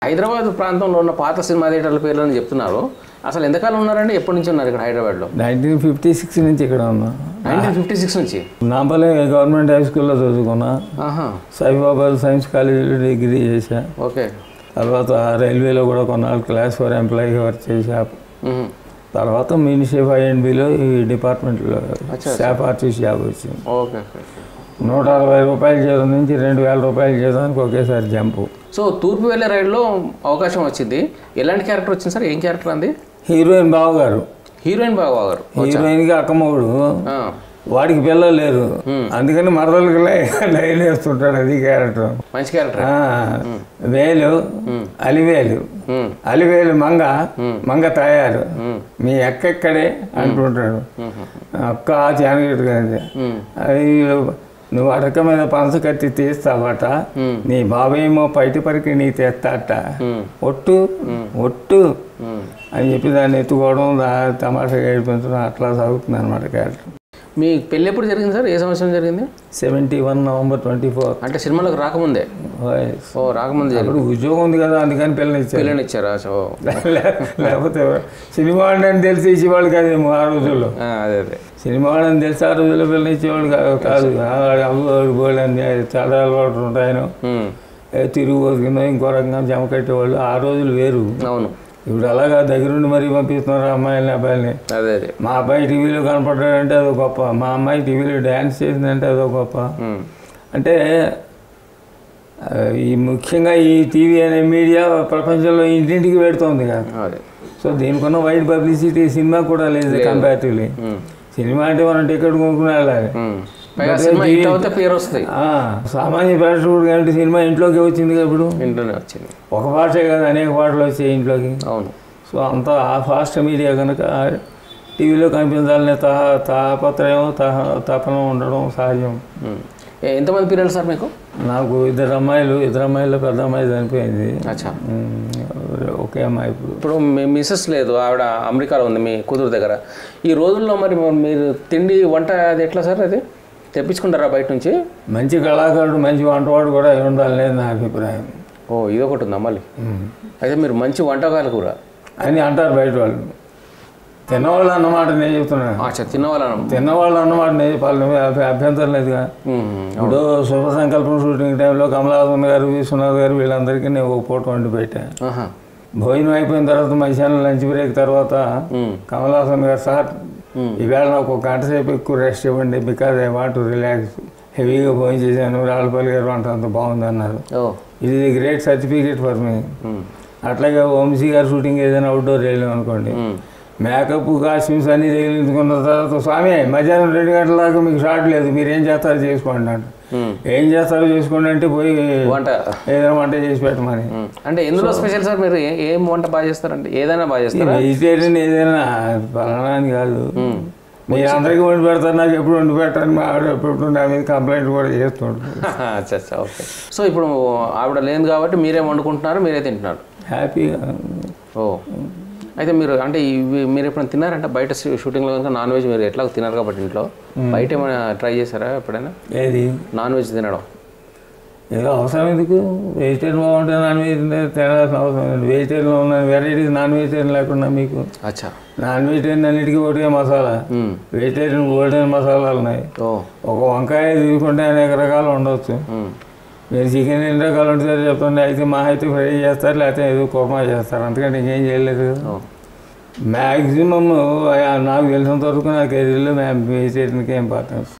హైదరాబాద్ ప్రాంతంలో ఉన్న పాత సినిమా థియేటర్ల పేర్లని చెప్తున్నారు అసలు ఎంతకాలం ఉన్నారండి ఎప్పటి నుంచి ఉన్నారు ఇక్కడ హైదరాబాద్లో నైన్టీన్ ఫిఫ్టీ సిక్స్ నుంచి ఇక్కడ ఉన్నా నైన్టీన్ ఫిఫ్టీ సిక్స్ నుంచి నాంపల్లి గవర్నమెంట్ హై స్కూల్లో చదువుకున్నా ఆహా సాయిబాబా సైన్స్ కాలేజీలో డిగ్రీ చేశా ఓకే తర్వాత రైల్వేలో కూడా కొన్నాళ్ళు క్లాస్ ఫోర్ ఎంప్లాయీగా వర్క్ చేశా మ్మ్. తర్వాత మినిషిప్ ఐఎన్బిలో ఈ డిపార్ట్మెంట్లో అచ్చా. స్టాఫ్ ఆర్టిస్ట్ జాబ్ వచ్చింది ఓకే ఓకే ఓకే. నూట అరవై రూపాయల జీతం నుంచి రెండు వేల రూపాయల జీతానికి ఒకేసారి జంపు సో తూర్పు వెళ్ళే రైడ్లో అవకాశం వచ్చింది ఎలాంటి క్యారెక్టర్ వచ్చింది సార్ ఏం క్యారెక్టర్ అంది హీరోయిన్ బావగారు హీరోయిన్ బాగా గారు హీరోయిన్కి అక్కమ్మగుడు ఆ, వాడికి పిల్లలు లేరు అందుకని మరదలకి లైన్ వేస్తుంటాడు అది క్యారెక్టర్ మంచి క్యారెక్టర్ ఆ, వేలు అలివేలు మ్మ్. అలివేలు మంగ మంగ తయారు మీ ఎక్కెక్కడే అంటుంటాడు అక్క చానగట్టు కానీ మ్మ్. అది నువ్వు అడక మీద పంచ కట్టి తీస్తావట మ్మ్. నీ బాబేమో పైటి పరికి నీ తెస్తాట మ్మ్. ఒట్టు ఒట్టు మ్మ్. అని చెప్పి దాన్ని ఎత్తుకోవడం దా తమాషాగా ఏడిపించడం అట్లా సాగుతుంది అనమాట క్యారెక్టర్ మీ పెళ్ళి ఎప్పుడు జరిగింది సార్ ఏ సంవత్సరం జరిగింది seventy one November twenty four అంటే సినిమాలకు రాకముందే ఓ రాకముందే జరిగింది అప్పుడు ఉద్యోగం ఉంది కదా అందుకని పిల్లలు ఇచ్చారు పిల్లని ఇచ్చారా సో లే- లేకపోతే సినిమా వాళ్ళని తెలిసి ఇచ్చేవాళ్ళు కాదేమో ఆ రోజుల్లో ఆ, అదే అదే సినిమా వాళ్ళని తెలిసి ఆ రోజుల్లో పిల్లలు ఇచ్చేవాళ్ళు కాదు కాదు అవ్వడు బోళ్ళని చాలా అలవాటు ఉంటాయను మ్మ్. తిరుగు కింద ఇంకో రకంగా జమ కట్టేవాళ్ళు ఆ రోజులు వేరు అవును ఇప్పుడు అలాగా దగ్గరుండి మరీ పంపిస్తున్నారు అమ్మాయిలని అబ్బాయిలని అదే అదే మా అబ్బాయి టీవీలో కనపడ్డాడంటే అదో గొప్ప మా అమ్మాయి టీవీలో డ్యాన్స్ చేసిందంటే అదో గొప్ప మ్మ్. అంటే ఆ, ఈ ముఖ్యంగా ఈ టీవీ అనే మీడియా ప్రపంచంలో ఇంటింటికి పెడుతోంది కదా అదే సో దీనికున్న వైడ్ పబ్లిసిటీ సినిమా కూడా లేదు కంపారిటివ్లీ మ్మ్. సినిమా అంటే మనం టికెట్ కొనుక్కునే వెళ్ళాలి మ్మ్. పైగా సినిమా హిట్ అవుతే పేరు వస్తుంది ఆ, సామాన్య ప్రేక్షకుడు కంటే సినిమా ఇంట్లోకి వచ్చింది కదా ఇప్పుడు ఇంట్లోనే వచ్చింది ఒక పాటే కదా అనేక పాటలు వచ్చాయి ఇంట్లోకి అవును సో అంత ఫాస్ట్ మీడియా కనుక టీవీలో కనిపించాలనే తా తాపత్రయం తహ తపన ఉండడం సహజం మ్మ్. ఏ- ఎంతమంది పిల్లలు సార్ మీకు నాకు ఇద్దరు అమ్మాయిలు ఇద్దరు అమ్మాయిలు పెద్ద అమ్మాయి చనిపోయింది అచ్చా ఉమ్, ఒకే అమ్మాయి ఇప్పుడు ఇప్పుడు మీ మిస్సెస్ లేదు ఆవిడ అమెరికాలో ఉంది మీ కూతురు దగ్గర ఈ రోజుల్లో మరి మీరు తిండి వంట అది ఎట్లా సార్ అది తెప్పించుకుంటారా బయట నుంచి మంచి కళాకారుడు మంచి వంటవాడు కూడా అయి ఉండాలనేది నా అభిప్రాయం ఓ ఇది ఒకటి ఉందా మళ్ళీ ఉమ్. అయితే మీరు మంచి వంటకాలు కూడా అని అంటారు బయట వాళ్ళు తిన్నవాళ్ళు అన్నమాట నేను చెప్తున్నాను అచ్చా తినవాలను తిన్నవాళ్ళు అన్నమాట నేను చెప్పాలి నువ్వు అభ్య- అభ్యంతరం లేదుగా ఇప్పుడు శుభ సంకల్పం షూటింగ్ టైంలో కమలాసన్ గారు విశ్వనాథ్ గారు వీళ్ళందరికీ నేను ఒక పూట వండి పెట్టాను ఆహా భోజనం అయిపోయిన తర్వాత మధ్యాహ్నం లంచ్ బ్రేక్ తర్వాత మ్మ్. కమలాసన్ గారు సార్ మ్మ్. ఈవేళ నాకు ఒక గంట సేపు ఎక్కువ రెస్ట్ ఇవ్వండి బికాజ్ ఐ వాంట్ రిలాక్స్ హెవీగా భోజనం చేశాను రాళ్ళపల్లి గారు వంట అంత బాగుంది అన్నారు ఓ ఇది గ్రేట్ సర్టిఫికేట్ ఫర్ మీ మ్మ్. అట్లాగే వంశీ గారు షూటింగ్ ఏదైనా అవుట్డోర్ వెళ్ళాం అనుకోండి మ్మ్. మేకప్ కాస్ట్యూమ్స్ అన్ని తగిలించుకున్న తర్వాత స్వామి మధ్యాహ్నం రెండు గంటల దాకా మీకు షార్ట్ లేదు మీరు ఏం చేస్తారో చేసుకోండి అంట మ్మ్. ఏం చేస్తారో చేసుకోండి అంటే పోయి వంట ఏదైనా వంట చేసి పెట్టమని మ్మ్. అంటే ఎందులో స్పెషల్ సార్ మీరు ఏ- ఏం వంట బాగా చేస్తారంటే ఏదైనా బాగా చేస్తారా వెజిటేరియన్ ఏదైనా పలానా అని కాదు మీరు అందరికీ వండి పెడతారు నాకు ఎప్పుడు వండి పెట్టాను మా ఆవిడ ఎప్పుడు నా మీద కంప్లైంట్ కూడా చేస్తుంటారు అచ్చా అచ్చా ఓకే సో ఇప్పుడు ఆవిడ లేదు కాబట్టి మీరే వండుకుంటున్నారు మీరే తింటున్నారు హ్యాపీగా ఓ అయితే మీరు అంటే ఇవి మీరు ఎప్పుడైనా తిన్నారంటే బయట షూ- షూటింగ్లో కనుక నాన్ వెజ్ మీరు ఎట్లా తిన్నారు కాబట్టి ఇంట్లో బయట ఏమైనా ట్రై చేశారా ఎప్పుడైనా ఏది నాన్ వెజ్ తినడం ఏదో అవసరం ఎందుకు వెజిటేరియన్ బాగుంటే నాన్ వెజిటేరియన్ తినాల్సిన అవసరం లేదు వెజిటేరియన్లో ఉన్న వెరైటీస్ నాన్ వెజిటేరియన్ లేకుండా మీకు అచ్చా నాన్ వెజిటేరియన్ అన్నిటికీ ఒకటే మసాలా మ్మ్. వెజిటేరియన్ గోల్డెన్ మసాలాలు ఉన్నాయి ఓ ఒక వంకాయ తీసుకుంటే అనేక రకాలు ఉండొచ్చు మ్మ్. మీరు చికెన్ ఎన్ని రకాలు ఉంటుందో చెప్తుండే అయితే మా అయితే ఫ్రై చేస్తారు లేకపోతే ఏదో కుర్మా చేస్తారు అంతకంటే ఇంకేం చేయలేదు కదా ఓ మ్యాక్సిమమ్ నాకు తెలిసినంత వరకు నా కెరీర్లో మేము వెజిటేరియన్కి ఇంపార్టెన్స్